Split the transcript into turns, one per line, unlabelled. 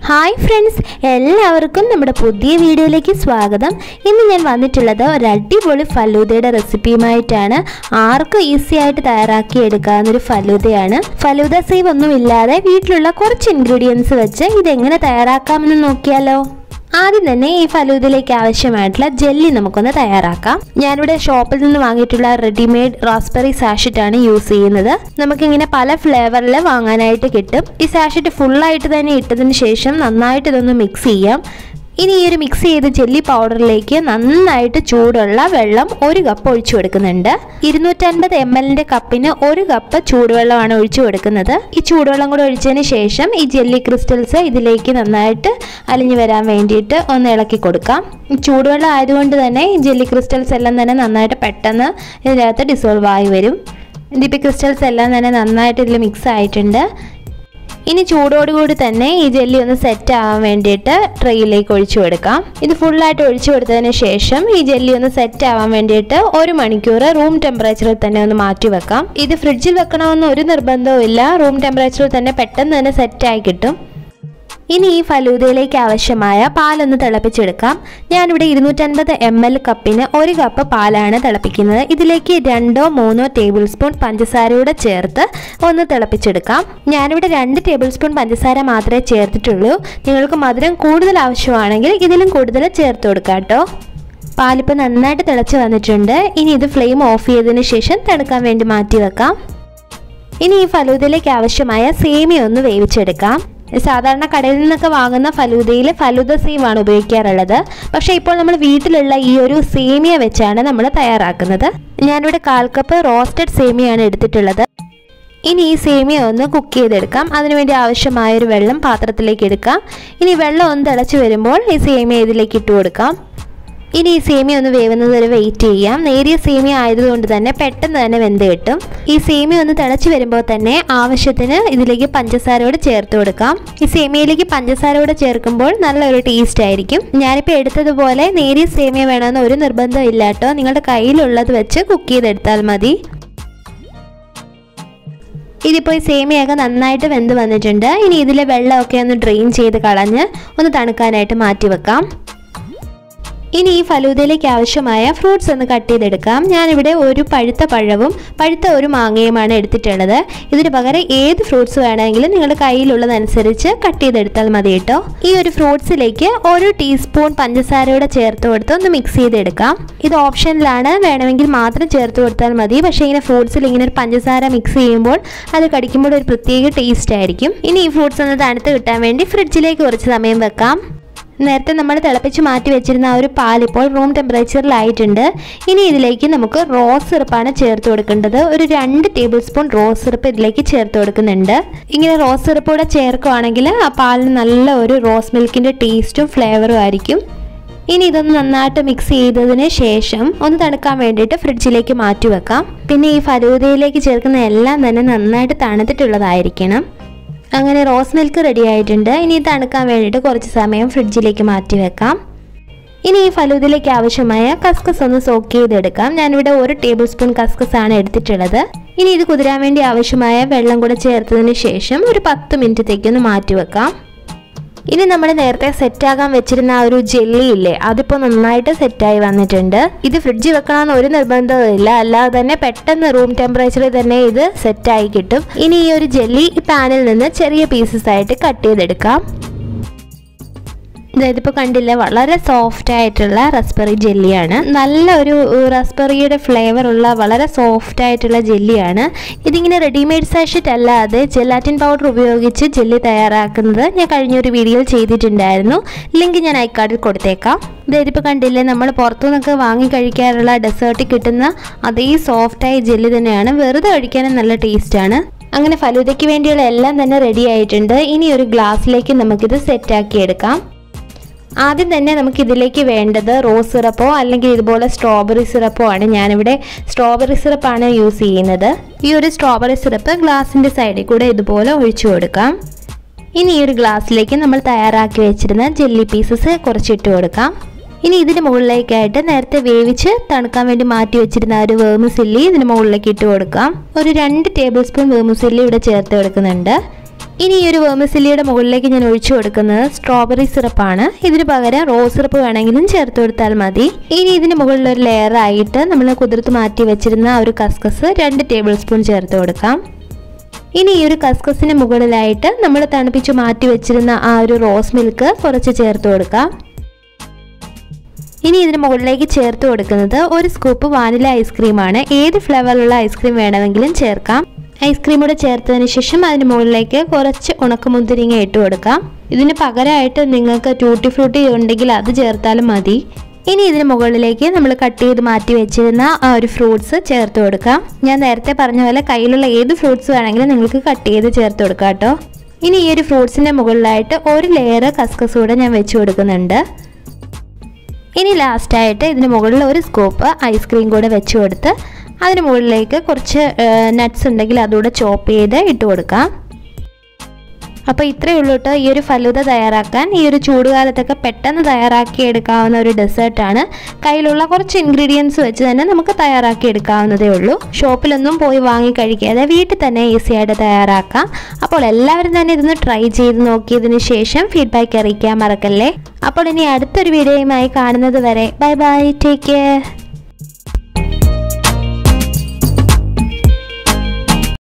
hi friends എല്ലാവർക്കും നമ്മുടെ പുതിയ വീഡിയോയിലേക്ക് സ്വാഗതം ഇന്ന് ഞാൻ വന്നിട്ടുള്ളത് ഒരു അടിപൊളി ഫലൂദയുടെ റെസിപ്പിയുമായിട്ടാണ് ആർക്കും ഈസി ആയിട്ട് തയ്യാറാക്കി എടുക്കാവുന്നൊരു ഫലൂദയാണ് ഫലൂദ സേവ് ഒന്നും ഇല്ലാതെ വീട്ടിലുള്ള കുറച്ച് ഇൻഗ്രീഡിയൻസ് വെച്ച് ഇതെങ്ങനെ തയ്യാറാക്കാമെന്ന് നോക്കിയാലോ ആദ്യം തന്നെ ഈ ഫലൂദയിലേക്ക് ആവശ്യമായിട്ടുള്ള ജെല്ലി നമുക്കൊന്ന് തയ്യാറാക്കാം ഞാനിവിടെ ഷോപ്പിൽ നിന്ന് വാങ്ങിയിട്ടുള്ള റെഡിമെയ്ഡ് റാസ്ബെറി സാഷറ്റാണ് യൂസ് ചെയ്യുന്നത് നമുക്കിങ്ങനെ പല ഫ്ലേവറിൽ വാങ്ങാനായിട്ട് കിട്ടും ഈ സാഷറ്റ് ഫുള്ളായിട്ട് തന്നെ ഇട്ടതിന് ശേഷം നന്നായിട്ട് ഇതൊന്ന് മിക്സ് ചെയ്യാം ഇനി ഈ ഒരു മിക്സ് ചെയ്ത ജെല്ലി പൗഡറിലേക്ക് നന്നായിട്ട് ചൂടുള്ള വെള്ളം ഒരു കപ്പ് ഒഴിച്ചു കൊടുക്കുന്നുണ്ട് ഇരുന്നൂറ്റൻപത് എം എല്ലിന്റെ കപ്പിന് ഒരു കപ്പ് ചൂടുവെള്ളമാണ് ഒഴിച്ചു കൊടുക്കുന്നത് ഈ ചൂടുവെള്ളം കൂടെ ഒഴിച്ചതിന് ശേഷം ഈ ജെല്ലി ക്രിസ്റ്റൽസ് ഇതിലേക്ക് നന്നായിട്ട് അലിഞ്ഞു വരാൻ വേണ്ടിയിട്ട് ഒന്ന് ഇളക്കി കൊടുക്കാം ഈ ചൂടുവെള്ളം ആയതുകൊണ്ട് തന്നെ ഈ ജെല്ലി ക്രിസ്റ്റൽസ് എല്ലാം തന്നെ നന്നായിട്ട് പെട്ടെന്ന് ഇതിനകത്ത് ഡിസോൾവ് ആയി വരും ഇതിപ്പോൾ ക്രിസ്റ്റൽസ് എല്ലാം തന്നെ നന്നായിട്ട് ഇതിൽ മിക്സ് ആയിട്ടുണ്ട് ഇനി ചൂടോടുകൂടി തന്നെ ഈ ജെല്ലി ഒന്ന് സെറ്റ് ആവാൻ വേണ്ടിയിട്ട് ട്രെയിലേക്ക് ഒഴിച്ചു കൊടുക്കാം ഇത് ഫുള്ളായിട്ട് ഒഴിച്ചു കൊടുത്തതിന് ശേഷം ഈ ജെല്ലി ഒന്ന് സെറ്റ് ആവാൻ വേണ്ടിയിട്ട് ഒരു മണിക്കൂർ റൂം ടെമ്പറേച്ചറിൽ തന്നെ ഒന്ന് മാറ്റി വെക്കാം ഇത് ഫ്രിഡ്ജിൽ വെക്കണമെന്ന് ഒരു നിർബന്ധവും ഇല്ല റൂം ടെമ്പറേച്ചറിൽ തന്നെ പെട്ടെന്ന് തന്നെ സെറ്റായി കിട്ടും ഇനി ഈ ഫലൂദയിലേക്ക് ആവശ്യമായ പാലൊന്ന് തിളപ്പിച്ചെടുക്കാം ഞാനിവിടെ ഇരുന്നൂറ്റൻപത് എം എൽ കപ്പിന് ഒരു കപ്പ് പാലാണ് തിളപ്പിക്കുന്നത് ഇതിലേക്ക് രണ്ടോ മൂന്നോ ടേബിൾ സ്പൂൺ പഞ്ചസാരയൂടെ ചേർത്ത് ഒന്ന് തിളപ്പിച്ചെടുക്കാം ഞാനിവിടെ രണ്ട് ടേബിൾ സ്പൂൺ പഞ്ചസാര മാത്രമേ ചേർത്തിട്ടുള്ളൂ നിങ്ങൾക്ക് മധുരം കൂടുതൽ ആവശ്യമാണെങ്കിൽ ഇതിലും കൂടുതൽ ചേർത്ത് കൊടുക്കാം കേട്ടോ പാലിപ്പോൾ നന്നായിട്ട് തിളച്ച് വന്നിട്ടുണ്ട് ഇനി ഇത് ഫ്ലെയിം ഓഫ് ചെയ്തതിന് ശേഷം തണുക്കാൻ വേണ്ടി മാറ്റി വെക്കാം ഇനി ഈ ഫലൂദയിലേക്ക് ആവശ്യമായ സേമിയ ഒന്ന് വേവിച്ചെടുക്കാം സാധാരണ കടയിൽ നിന്നൊക്കെ വാങ്ങുന്ന ഫലൂദയിൽ ഫലൂദ സേമാണ് ഉപയോഗിക്കാറുള്ളത് പക്ഷേ ഇപ്പോൾ നമ്മൾ വീട്ടിലുള്ള ഈ ഒരു സേമിയ വെച്ചാണ് നമ്മൾ തയ്യാറാക്കുന്നത് ഞാനിവിടെ കാൽ കപ്പ് റോസ്റ്റഡ് സേമിയാണ് എടുത്തിട്ടുള്ളത് ഇനി ഈ സേമിയ ഒന്ന് കുക്ക് ചെയ്തെടുക്കാം അതിനുവേണ്ടി ആവശ്യമായ ഒരു വെള്ളം പാത്രത്തിലേക്ക് എടുക്കാം ഇനി വെള്ളം ഒന്ന് തിളച്ച് വരുമ്പോൾ ഈ സേമിയ ഇതിലേക്ക് ഇട്ട് കൊടുക്കാം ഇനി ഈ സേമിയ ഒന്ന് വേവുന്നത് വരെ വെയിറ്റ് ചെയ്യാം നേരിയ സേമിയ ആയതുകൊണ്ട് തന്നെ പെട്ടെന്ന് തന്നെ വെന്ത് കിട്ടും ഈ സേമിയ ഒന്ന് തിളച്ച് വരുമ്പോൾ തന്നെ ആവശ്യത്തിന് ഇതിലേക്ക് പഞ്ചസാരയോട് ചേർത്ത് കൊടുക്കാം ഈ സേമിയയിലേക്ക് പഞ്ചസാരയോട് ചേർക്കുമ്പോൾ നല്ലൊരു ടേസ്റ്റ് ആയിരിക്കും ഞാനിപ്പോൾ എടുത്തതുപോലെ നേരിയ സേമിയ വേണമെന്ന് ഒരു നിർബന്ധം ഇല്ല കേട്ടോ നിങ്ങളുടെ കയ്യിലുള്ളത് വെച്ച് കുക്ക് ചെയ്തെടുത്താൽ മതി ഇതിപ്പോൾ ഈ സേമിയൊക്കെ നന്നായിട്ട് വെന്ത് വന്നിട്ടുണ്ട് ഇനി ഇതിലെ വെള്ളമൊക്കെ ഒന്ന് ഡ്രെയിൻ ചെയ്ത് കളഞ്ഞ് ഒന്ന് തണുക്കാനായിട്ട് മാറ്റി വെക്കാം ഇനി ഈ ഫലൂദയിലേക്ക് ആവശ്യമായ ഫ്രൂട്ട്സ് ഒന്ന് കട്ട് ചെയ്തെടുക്കാം ഞാനിവിടെ ഒരു പഴുത്ത പഴവും പഴുത്ത ഒരു മാങ്ങയുമാണ് എടുത്തിട്ടുള്ളത് ഇതിന് പകരം ഏത് ഫ്രൂട്ട്സ് വേണമെങ്കിലും നിങ്ങളുടെ കയ്യിലുള്ളതനുസരിച്ച് കട്ട് ചെയ്തെടുത്താൽ മതി കേട്ടോ ഈ ഒരു ഫ്രൂട്ട്സിലേക്ക് ഒരു ടീസ്പൂൺ പഞ്ചസാരയുടെ ചേർത്ത് കൊടുത്ത് ഒന്ന് മിക്സ് ചെയ്തെടുക്കാം ഇത് ഓപ്ഷനിലാണ് വേണമെങ്കിൽ മാത്രം ചേർത്ത് കൊടുത്താൽ മതി പക്ഷേ ഇങ്ങനെ ഫ്രൂട്ട്സിൽ ഇങ്ങനെ ഒരു പഞ്ചസാര മിക്സ് ചെയ്യുമ്പോൾ അത് കടിക്കുമ്പോൾ ഒരു പ്രത്യേക ടേസ്റ്റ് ആയിരിക്കും ഇനി ഈ ഫ്രൂട്ട്സ് ഒന്ന് തണുത്ത് കിട്ടാൻ വേണ്ടി ഫ്രിഡ്ജിലേക്ക് കുറച്ച് സമയം വെക്കാം നേരത്തെ നമ്മൾ തിളപ്പിച്ച് മാറ്റി വെച്ചിരുന്ന ആ ഒരു പാൽ ഇപ്പോൾ റൂം ടെമ്പറേച്ചറിലായിട്ടുണ്ട് ഇനി ഇതിലേക്ക് നമുക്ക് റോസ് സിറപ്പാണ് ചേർത്ത് കൊടുക്കേണ്ടത് ഒരു രണ്ട് ടേബിൾ സ്പൂൺ റോസ് സിറപ്പ് ഇതിലേക്ക് ചേർത്ത് കൊടുക്കുന്നുണ്ട് ഇങ്ങനെ റോസ് സിറപ്പ് കൂടെ ചേർക്കുകയാണെങ്കിൽ ആ പാലിന് നല്ല ഒരു റോസ് മിൽക്കിൻ്റെ ടേസ്റ്റും ഫ്ലേവറും ആയിരിക്കും ഇനി ഇതൊന്ന് നന്നായിട്ട് മിക്സ് ചെയ്തതിന് ശേഷം ഒന്ന് തണുക്കാൻ വേണ്ടിയിട്ട് ഫ്രിഡ്ജിലേക്ക് മാറ്റി വെക്കാം പിന്നെ ഈ ഫലൂദയിലേക്ക് ചേർക്കുന്ന എല്ലാം തന്നെ നന്നായിട്ട് തണുത്തിട്ടുള്ളതായിരിക്കണം അങ്ങനെ റോസ് മിൽക്ക് റെഡി ആയിട്ടുണ്ട് ഇനി തണുക്കാൻ വേണ്ടിയിട്ട് കുറച്ച് സമയം ഫ്രിഡ്ജിലേക്ക് മാറ്റി വെക്കാം ഇനി ഈ ഫലൂദിലേക്ക് ആവശ്യമായ കസ്കസ് ഒന്ന് സോക്ക് ചെയ്തെടുക്കാം ഞാനിവിടെ ഒരു ടേബിൾ സ്പൂൺ കസ്കസ് ആണ് എടുത്തിട്ടുള്ളത് ഇനി ഇത് കുതിരാൻ വേണ്ടി ആവശ്യമായ വെള്ളം കൂടെ ചേർത്തതിന് ശേഷം ഒരു പത്ത് മിനിറ്റത്തേക്ക് ഒന്ന് മാറ്റി വെക്കാം ഇനി നമ്മൾ നേരത്തെ സെറ്റാകാൻ വെച്ചിരുന്ന ആ ഒരു ജെല്ലി ഇല്ലേ അതിപ്പോൾ നന്നായിട്ട് സെറ്റായി വന്നിട്ടുണ്ട് ഇത് ഫ്രിഡ്ജിൽ വെക്കണമെന്ന് ഒരു നിർബന്ധവും ഇല്ല അല്ലാതെ തന്നെ പെട്ടെന്ന് റൂം ടെമ്പറേച്ചറിൽ തന്നെ ഇത് സെറ്റായി കിട്ടും ഇനി ഈ ഒരു ജെല്ലി ഈ പാനിൽ നിന്ന് ചെറിയ പീസസ് ആയിട്ട് കട്ട് ചെയ്തെടുക്കാം ഇതിപ്പോൾ കണ്ടില്ല വളരെ സോഫ്റ്റ് ആയിട്ടുള്ള റസ്ബെറി ജെല്ലിയാണ് നല്ല ഒരു റസ്ബെറിയുടെ ഫ്ലേവർ ഉള്ള വളരെ സോഫ്റ്റ് ആയിട്ടുള്ള ജെല്ലിയാണ് ഇതിങ്ങനെ റെഡിമെയ്ഡ് സാഷറ്റ് അല്ലാതെ ജെലാറ്റിൻ പൗഡർ ഉപയോഗിച്ച് ജെല്ലി തയ്യാറാക്കുന്നത് ഞാൻ കഴിഞ്ഞൊരു വീഡിയോയിൽ ചെയ്തിട്ടുണ്ടായിരുന്നു ലിങ്ക് ഞാൻ ഐക്കാർഡിൽ കൊടുത്തേക്കാം ഇതിപ്പോൾ കണ്ടില്ലേ നമ്മൾ പുറത്തുനിന്നൊക്കെ വാങ്ങി കഴിക്കാറുള്ള ഡെസേർട്ടിൽ കിട്ടുന്ന അതേ സോഫ്റ്റായ ജെല്ലി തന്നെയാണ് വെറുതെ കഴിക്കാനും നല്ല ടേസ്റ്റാണ് അങ്ങനെ ഫലൂദയ്ക്ക് വേണ്ടിയുള്ള എല്ലാം തന്നെ റെഡി ആയിട്ടുണ്ട് ഇനി ഒരു ഗ്ലാസ്സിലേക്ക് നമുക്കിത് സെറ്റാക്കി എടുക്കാം ആദ്യം തന്നെ നമുക്ക് ഇതിലേക്ക് വേണ്ടത് റോസ് സിറപ്പോ അല്ലെങ്കിൽ ഇതുപോലെ സ്ട്രോബെറി സിറപ്പോ ആണ് ഞാനിവിടെ സ്ട്രോബെറി സിറപ്പാണ് യൂസ് ചെയ്യുന്നത് ഈ ഒരു സ്ട്രോബെറി സിറപ്പ് ഗ്ലാസിൻ്റെ സൈഡിൽ കൂടെ ഇതുപോലെ ഒഴിച്ചു കൊടുക്കാം ഇനി ഈ ഒരു ഗ്ലാസ്സിലേക്ക് നമ്മൾ തയ്യാറാക്കി വെച്ചിരുന്ന ജെല്ലി പീസസ് കുറച്ചിട്ട് കൊടുക്കാം ഇനി ഇതിന് മുകളിലേക്കായിട്ട് നേരത്തെ വേവിച്ച് തണുക്കാൻ വേണ്ടി മാറ്റി വെച്ചിരുന്ന ആ ഒരു വേമുസില്ലി ഇതിന് മുകളിലേക്ക് ഇട്ട് കൊടുക്കാം ഒരു രണ്ട് ടേബിൾ സ്പൂൺ വേമുസില്ലി ഇവിടെ ചേർത്ത് കൊടുക്കുന്നുണ്ട് ഇനി ഈ ഒരു വേമസിലിയുടെ മുകളിലേക്ക് ഞാൻ ഒഴിച്ചു കൊടുക്കുന്നത് സ്ട്രോബെറി സിറപ്പാണ് ഇതിന് പകരം റോസ് സിറപ്പ് വേണമെങ്കിലും ചേർത്ത് കൊടുത്താൽ മതി ഇനി ഇതിന് മുകളിൽ ഒരു ലെയർ ആയിട്ട് നമ്മൾ കുതിർത്ത് മാറ്റി വെച്ചിരുന്ന ആ ഒരു കസ്കസ് രണ്ട് ടേബിൾ സ്പൂൺ ചേർത്ത് കൊടുക്കാം ഇനി ഈ ഒരു കസ്കസിന് മുകളിലായിട്ട് നമ്മൾ തണുപ്പിച്ച് മാറ്റി വെച്ചിരുന്ന ആ ഒരു റോസ് മിൽക്ക് കുറച്ച് ചേർത്ത് കൊടുക്കാം ഇനി ഇതിന് മുകളിലേക്ക് ചേർത്ത് കൊടുക്കുന്നത് ഒരു സ്കൂപ്പ് വാനില ഐസ്ക്രീമാണ് ഏത് ഫ്ലേവറിലുള്ള ഐസ്ക്രീം വേണമെങ്കിലും ചേർക്കാം ഐസ്ക്രീം കൂടെ ചേർത്തതിന് ശേഷം അതിന് മുകളിലേക്ക് കുറച്ച് ഉണക്കമുന്തിരിങ്ങ ഇട്ട് കൊടുക്കാം ഇതിന് പകരമായിട്ട് നിങ്ങൾക്ക് ട്യൂട്ടി ഫ്രൂട്ടി ഉണ്ടെങ്കിൽ അത് ചേർത്താലും മതി ഇനി ഇതിന് മുകളിലേക്ക് നമ്മൾ കട്ട് ചെയ്ത് മാറ്റി വെച്ചിരുന്ന ആ ഒരു ഫ്രൂട്ട്സ് ചേർത്ത് കൊടുക്കാം ഞാൻ നേരത്തെ പറഞ്ഞ പോലെ കയ്യിലുള്ള ഏത് ഫ്രൂട്ട്സ് വേണമെങ്കിലും നിങ്ങൾക്ക് കട്ട് ചെയ്ത് ചേർത്ത് കൊടുക്കാം കേട്ടോ ഇനി ഈ ഒരു ഫ്രൂട്ട്സിൻ്റെ മുകളിലായിട്ട് ഒരു ലെയർ കസ്കസ് കൂടെ ഞാൻ വെച്ച് കൊടുക്കുന്നുണ്ട് ഇനി ലാസ്റ്റായിട്ട് ഇതിന് മുകളിൽ ഒരു സ്കൂപ്പ് ഐസ്ക്രീം കൂടെ വെച്ച് കൊടുത്ത് അതിന് മുകളിലേക്ക് കുറച്ച് നട്ട്സ് ഉണ്ടെങ്കിൽ അതുകൂടെ ചോപ്പ് ചെയ്ത് ഇട്ട് കൊടുക്കാം അപ്പോൾ ഇത്രയേ ഉള്ളൂ കേട്ടോ ഈ ഒരു ഫലൂദ തയ്യാറാക്കാൻ ഈ ഒരു ചൂടുകാലത്തൊക്കെ പെട്ടെന്ന് തയ്യാറാക്കി എടുക്കാവുന്ന ഒരു ഡെസേർട്ടാണ് കയ്യിലുള്ള കുറച്ച് ഇൻഗ്രീഡിയൻസ് വെച്ച് തന്നെ നമുക്ക് തയ്യാറാക്കി എടുക്കാവുന്നതേ ഉള്ളൂ ഷോപ്പിലൊന്നും പോയി വാങ്ങി കഴിക്കാതെ വീട്ടിൽ തന്നെ ഈസി ആയിട്ട് തയ്യാറാക്കാം അപ്പോൾ എല്ലാവരും തന്നെ ഇതൊന്ന് ട്രൈ ചെയ്ത് നോക്കിയതിന് ശേഷം ഫീഡ്ബാക്ക് അറിയിക്കാൻ മറക്കല്ലേ അപ്പോൾ ഇനി അടുത്തൊരു വീഡിയോയുമായി കാണുന്നത് വരെ ബൈ ബൈ ടേക്ക് കെയർ